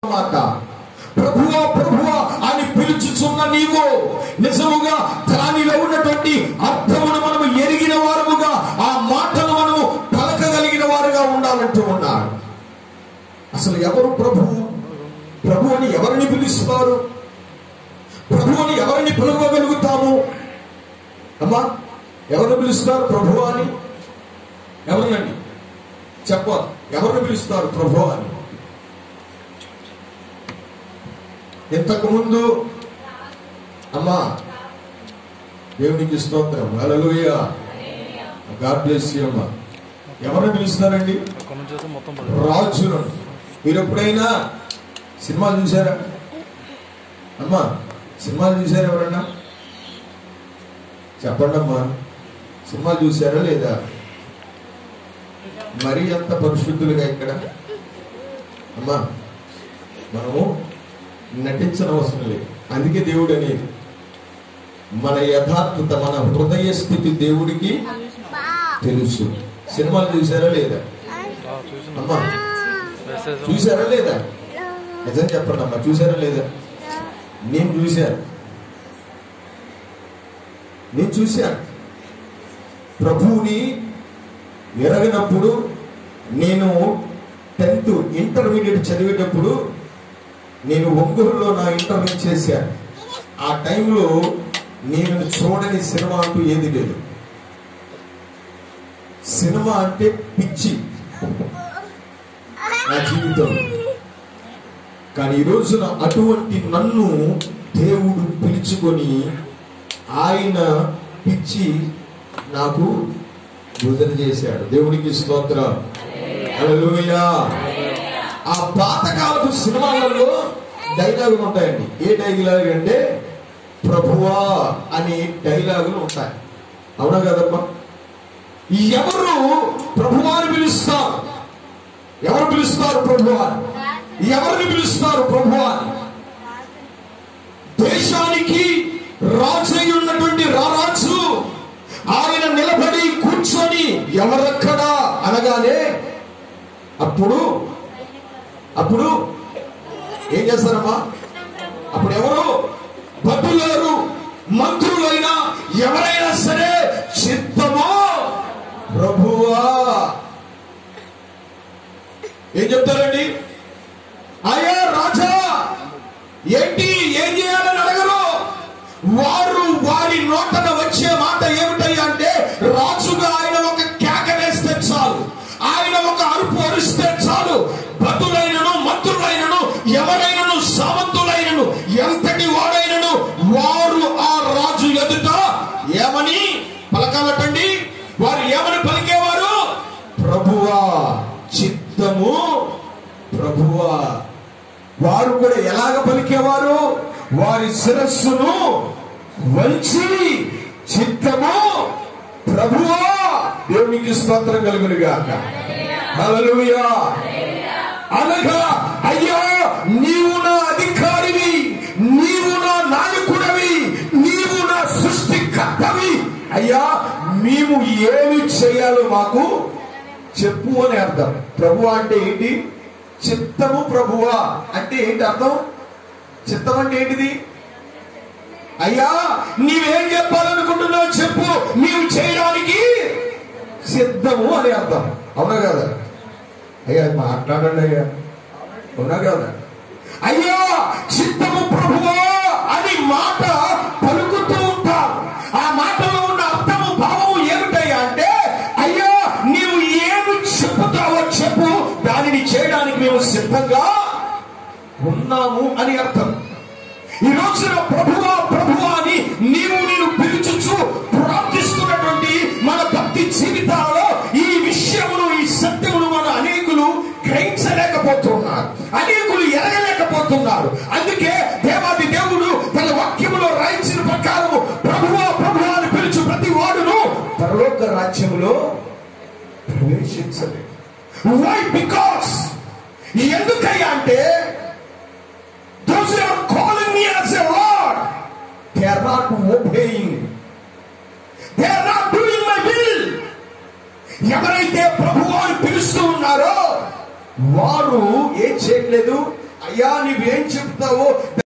మాట ప్రభువా ప్రభువా అని పిలుచుచున్న నీవు నిజముగా దానిలో ఉన్నటువంటి అర్థమును మనము ఎరిగిన వారముగా ఆ మాటను మనము పలకగలిగిన వారుగా ఉండాలంటూ ఉన్నాడు అసలు ఎవరు ప్రభువు ప్రభు అని ఎవరిని పిలుస్తారు ప్రభు అని ఎవరిని పిలవగలుగుతాము అమ్మా ఎవరిని పిలుస్తారు ప్రభు అని ఎవరినండి చెప్ప ఎవరిని పిలుస్తారు ప్రభు అని ఇంతకు ముందు అమ్మా దేవునికి స్తోత్రం హల్లెలూయా గాడ్ బ్లెస్ యు అమ్మా ఎవరిని పిలుస్తారండి అక్కడ నుంచి అయితే మొత్తం రాజులను మీరు ఎప్పుడైనా సినిమాలు చూసారా అమ్మా సినిమాలు చూసారా ఎవరన్నా చెప్పండి అమ్మా సినిమాలు చూసారా లేదా మరీ అంత పరిశుద్ధులుగా ఇక్కడ అమ్మా మనము నటించిన అవసరం లేదు అందుకే దేవుడు అనేది మన యథార్థత మన హృదయ స్థితి దేవుడికి తెలుసు సినిమాలు చూసారా లేదా అమ్మా మెసేజ్ చూసారా లేదా నిజం చెప్పండి అమ్మా చూసారా లేదా నేను చూశాను నేను చూశాను ప్రభువుని ఎరగనప్పుడు నేను టెన్త్ ఇంటర్మీడియట్ చదివేటప్పుడు నేను ఒంగోలులో నా ఇంటర్మీడియట్ చేశాను ఆ టైంలో నేను చూడని సినిమా అంటూ ఏది లేదు సినిమా అంటే పిచ్చి నా జీవితం కానీ ఈ రోజున అటువంటి నన్ను దేవుడు పిలుచుకొని ఆయన పిచ్చి నాకు విడుదల చేశాడు దేవునికి స్తోత్రం హల్లెలూయా ఆ పాతకాలపు సినిమాలలో డైలాగులు ఉంటాయండి ఏ డైలాగ్ అంటే ప్రభువా అనే డైలాగులు ఉంటాయి అవునా కదమ్మా ఎవరు ప్రభువాని పిలుస్తారు ఎవరు పిలుస్తారు ప్రభువాని ఎవరిని పిలుస్తారు ప్రభువాని దేశానికి రాజై ఉన్నటువంటి రారాజు ఆయన నిలబడి కూర్చొని ఎవరక్కడా అనగానే అప్పుడు అప్పుడు ఏం చేస్తారమ్మా అప్పుడు ఎవరు భటులేరు మంత్రులైనా ఎవరైనా సరే చిత్తమో ప్రభువా ఏం చెప్తారండి అయ్యా రాజా ఏంటి ఏం చేయాలని అడగరు వారు వారి నోటన వచ్చే మాట ఏమిటయ్యా అంటే రాజుగా ఆయన ఒక కేక వేస్తే చాలు ఆయన ఒక అరుపు అరిస్తే చాలు భటులైనను మంత్రులైనను ఎవరైనను సామంతులైనను ఎంతటి వాడైనను వారు ఆ రాజు ఎదుట ఏమని పలకాలటండి వారు ఏమని పలికేవారు ప్రభువా చిత్తము ప్రభువా వారు కూడా ఎలాగ పలికేవారు వారి శిరస్సును వంచి చిత్తము ప్రభువా దేవునికి స్తోత్రం కలుగును గాక హల్లెలూయా అనగా అయ్యా నీవు నా అధికారివి నీవు నా నాయకుడవి నీవు నా సృష్టికర్తవి అయ్యా మేము ఏమి చేయాలో మాకు చెప్పు అని అర్థం ప్రభు అంటే ఏంటి చిత్తము ప్రభువా అంటే ఏంటి అర్థం చిత్తం అంటే ఏంటిది అయ్యా నీవేం చెప్పాలనుకుంటున్నావు చెప్పు నీవు చేయడానికి సిద్ధము అని అర్థం అవునా కదా అయ్యా మాట్లాడండి అయ్యా అవునా కదా అయ్యా చిత్తము ప్రభువా అని మాట పలుకుతూ ఉంటాం ఆ మాటలో ఉన్న అర్థము భావము ఏమిటయ్యా అంటే అయ్యా నీవు ఏమి చెప్పుతావో చెప్పు దానిని చేయడానికి మేము సిద్ధంగా ఉన్నాము అని అర్థం ఈ రోజున ప్రభువా ప్రభువా అని నీవు నేను పిలుచుచు ప్రార్థిస్తున్నటువంటి మన భక్తి జీవితాలలో ఈ విషయమును ఈ సత్యమును మన అనేకులు గ్రహించలేకపోతున్నారు అనేకులు ఎరగలేకపోతున్నారు అందుకే దేవాది దేవుడు తన వాక్యములో రాయించిన ప్రకారము ప్రభువా ప్రభువా అని పిలుచు ప్రతి వాడును పరలోక రాజ్యములో ప్రవేశించలేదు వై బికాస్ ఎందుకయ్యా అంటే those who are calling me as a Lord, they are not obeying. They are not doing my will. ఎవరైతే ప్రభు అని పిలుస్తూ ఉన్నారో వారు ఏం చేయట్లేదు అయ్యా నువ్వేం చెప్తావో